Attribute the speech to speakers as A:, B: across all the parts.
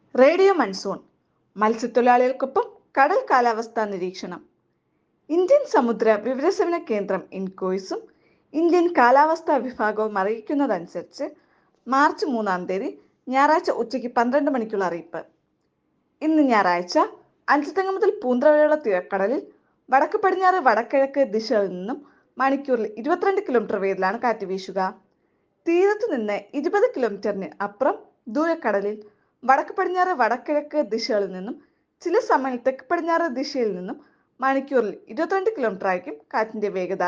A: radio monsoon മത്സ്യത്തൊഴിലാളികൾക്കൊപ്പം കടൽ കാലാവസ്ഥാ നിരീക്ഷണം ഇന്ത്യൻ സമുദ്ര വിവരസേവന കേന്ദ്രം ഇൻകോയ്സും ഇന്ത്യൻ കാലാവസ്ഥാ വിഭാഗവും അറിയിക്കുന്നതനുസരിച്ച് മാർച്ച് മൂന്നാം തീയതി ഞായറാഴ്ച ഉച്ചയ്ക്ക് പന്ത്രണ്ട് മണിക്കുള്ള അറിയിപ്പ് ഇന്ന് ഞായറാഴ്ച അഞ്ചുതെങ്ങ് മുതൽ പൂന്തറ വരെയുള്ള തീരക്കടലിൽ വടക്ക് പടിഞ്ഞാറ് വടക്കിഴക്ക് ദിശകളിൽ നിന്നും മണിക്കൂറിൽ ഇരുപത്തിരണ്ട് കിലോമീറ്റർ വേഗത്തിലാണ് കാറ്റ് വീശുക തീരത്ത് നിന്ന് ഇരുപത് കിലോമീറ്ററിന് അപ്പുറം ദൂരക്കടലിൽ വടക്ക് പടിഞ്ഞാറ് വടക്കിഴക്ക് ദിശകളിൽ നിന്നും ചില സമയം തെക്ക് പടിഞ്ഞാറ് ദിശയിൽ നിന്നും മണിക്കൂറിൽ ഇരുപത്തിരണ്ട് കിലോമീറ്റർ ആയിരിക്കും കാറ്റിന്റെ വേഗത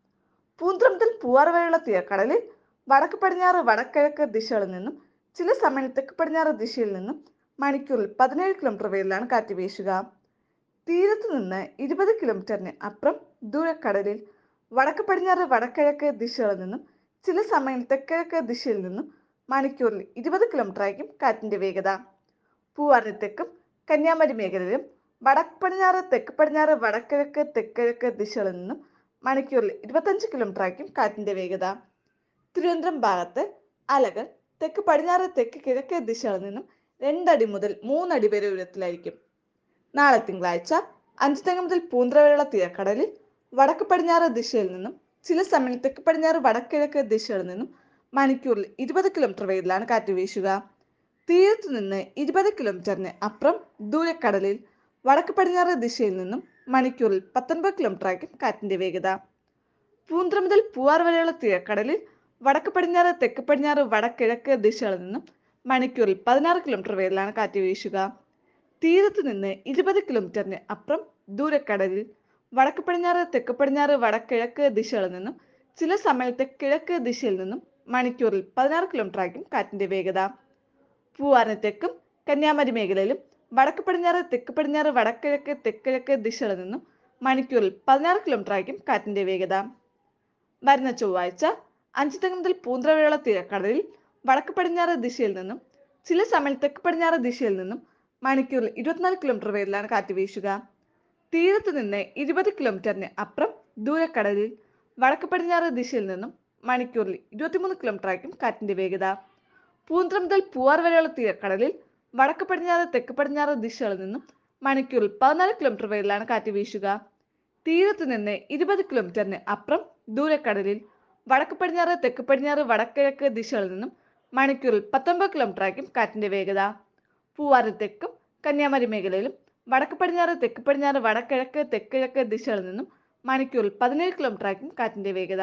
A: പൂന്തറ മുതൽ പൂവാർ വരെയുള്ള തീരക്കടലിൽ വടക്ക് പടിഞ്ഞാറ് വടക്കിഴക്ക് ദിശകളിൽ നിന്നും ചില സമയം തെക്ക് പടിഞ്ഞാറ് ദിശയിൽ നിന്നും മണിക്കൂറിൽ പതിനേഴ് കിലോമീറ്റർ വേഗത്തിലാണ് കാറ്റ് വീശുക തീരത്ത് നിന്ന് ഇരുപത് കിലോമീറ്ററിന് അപ്പുറം ദൂരക്കടലിൽ വടക്ക് പടിഞ്ഞാറ് വടക്കിഴക്ക് ദിശകളിൽ നിന്നും ചില സമയം തെക്കിഴക്ക് ദിശയിൽ നിന്നും മണിക്കൂറിൽ ഇരുപത് കിലോമീറ്റർ ആയിരിക്കും കാറ്റിന്റെ വേഗത പൂവാറിന് തെക്കും കന്യാകുമാരി മേഖലയിലും വടക്ക് പടിഞ്ഞാറ് തെക്ക് പടിഞ്ഞാറ് വടക്കിഴക്ക് തെക്കിഴക്ക് ദിശകളിൽ നിന്നും മണിക്കൂറിൽ ഇരുപത്തഞ്ച് കിലോമീറ്റർ ആയിരിക്കും കാറ്റിന്റെ വേഗത തിരുവനന്തപുരം ഭാഗത്ത് അലകൾ തെക്ക് പടിഞ്ഞാറ് തെക്ക് കിഴക്ക് ദിശകളിൽ നിന്നും രണ്ടടി മുതൽ മൂന്നടി വരെ ഉയരത്തിലായിരിക്കും നാളെ തിങ്കളാഴ്ച അഞ്ച് തെങ്ങ് മുതൽ പൂന്തറ വരെയുള്ള തീരക്കടലിൽ വടക്ക് പടിഞ്ഞാറ് ദിശയിൽ നിന്നും ചില സമയം തെക്ക് പടിഞ്ഞാറ് വടക്കിഴക്ക് ദിശകളിൽ നിന്നും മണിക്കൂറിൽ ഇരുപത് കിലോമീറ്റർ വേഗത്തിലാണ് കാറ്റ് വീശുക തീരത്തു നിന്ന് ഇരുപത് കിലോമീറ്ററിന് അപ്പുറം ദൂരക്കടലിൽ വടക്ക് പടിഞ്ഞാറ് ദിശയിൽ നിന്നും മണിക്കൂറിൽ പത്തൊൻപത് കിലോമീറ്റർ ആയിരിക്കും കാറ്റിന്റെ വേഗത പൂന്തറ മുതൽ പൂവാർ വരെയുള്ള തീരക്കടലിൽ വടക്ക് പടിഞ്ഞാറ് തെക്ക് പടിഞ്ഞാറ് വടക്കിഴക്ക് ദിശകളിൽ നിന്നും മണിക്കൂറിൽ പതിനാറ് കിലോമീറ്റർ വേഗത്തിലാണ് കാറ്റ് വീശുക തീരത്ത് നിന്ന് ഇരുപത് കിലോമീറ്ററിന് അപ്പുറം ദൂരക്കടലിൽ വടക്ക് പടിഞ്ഞാറ് തെക്ക് പടിഞ്ഞാറ് വടക്കിഴക്ക് ദിശകളിൽ നിന്നും ചില സമയത്ത് കിഴക്ക് ദിശയിൽ നിന്നും മണിക്കൂറിൽ പതിനാറ് കിലോമീറ്റർ ആയിരിക്കും കാറ്റിന്റെ വേഗത പൂവാറിന് തെക്കും കന്യാകുമാരി മേഖലയിലും വടക്ക് പടിഞ്ഞാറ് തെക്ക് പടിഞ്ഞാറ് വടക്കിഴക്ക് തെക്കിഴക്ക് ദിശകളിൽ നിന്നും മണിക്കൂറിൽ പതിനാറ് കിലോമീറ്റർ ആയിരിക്കും കാറ്റിന്റെ വേഗത വരുന്ന ചൊവ്വാഴ്ച അഞ്ച് തെങ്ങ് മുതൽ പൂന്തറ വരെയുള്ള തീരക്കടലിൽ വടക്ക് പടിഞ്ഞാറ് ദിശയിൽ നിന്നും ചില സമയം തെക്ക് പടിഞ്ഞാറ് ദിശയിൽ നിന്നും മണിക്കൂറിൽ ഇരുപത്തിനാല് കിലോമീറ്റർ വേഗത്തിലാണ് കാറ്റ് വീശുക തീരത്ത് നിന്ന് ഇരുപത് കിലോമീറ്ററിന് അപ്പുറം ദൂരക്കടലിൽ വടക്ക് പടിഞ്ഞാറ് ദിശയിൽ നിന്നും മണിക്കൂറിൽ ഇരുപത്തിമൂന്ന് കിലോമീറ്റർ ആയിരിക്കും കാറ്റിന്റെ വേഗത പൂന്തറ മുതൽ പൂവാർ വരെയുള്ള തീരക്കടലിൽ വടക്ക് പടിഞ്ഞാറ് തെക്ക് പടിഞ്ഞാറ് ദിശകളിൽ നിന്നും മണിക്കൂറിൽ പതിനാല് കിലോമീറ്റർ വേഗത്തിലാണ് കാറ്റ് വീശുക തീരത്ത് നിന്ന് ഇരുപത് കിലോമീറ്ററിന് അപ്പുറം ദൂരക്കടലിൽ വടക്ക് പടിഞ്ഞാറ് തെക്ക് പടിഞ്ഞാറ് വടക്കിഴക്ക് ദിശകളിൽ നിന്നും മണിക്കൂറിൽ പത്തൊമ്പത് കിലോമീറ്റർ ആയിരിക്കും കാറ്റിന്റെ വേഗത പൂവാറ് തെക്കും കന്യാകുമാരി മേഖലയിലും വടക്ക് പടിഞ്ഞാറ് തെക്ക് പടിഞ്ഞാറ് വടക്കിഴക്ക് തെക്കിഴക്ക് ദിശകളിൽ നിന്നും മണിക്കൂറിൽ പതിനേഴ് കിലോമീറ്റർ ആയിരിക്കും കാറ്റിന്റെ വേഗത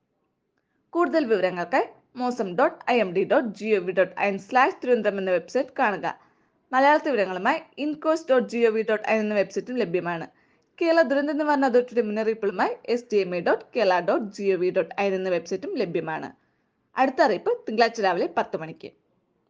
A: കൂടുതൽ വിവരങ്ങൾക്കായി mausam dot I M D dot G O V dot I N slash Thiruvananthapuram എന്ന വെബ്സൈറ്റ് കാണുക മലയാളത്തിൽ വിവരങ്ങളുമായി INCOIS dot G O V dot I എന്ന വെബ്സൈറ്റും ലഭ്യമാണ് കേരള ദുരന്ത നിവാരണ അതോറിറ്റിയുടെ മുന്നറിയിപ്പുകളുമായി S T M A dot Kerala dot G O V dot I എന്ന വെബ്സൈറ്റും ലഭ്യമാണ് അടുത്ത അറിയിപ്പ് തിങ്കളാഴ്ച രാവിലെ പത്ത് മണിക്ക്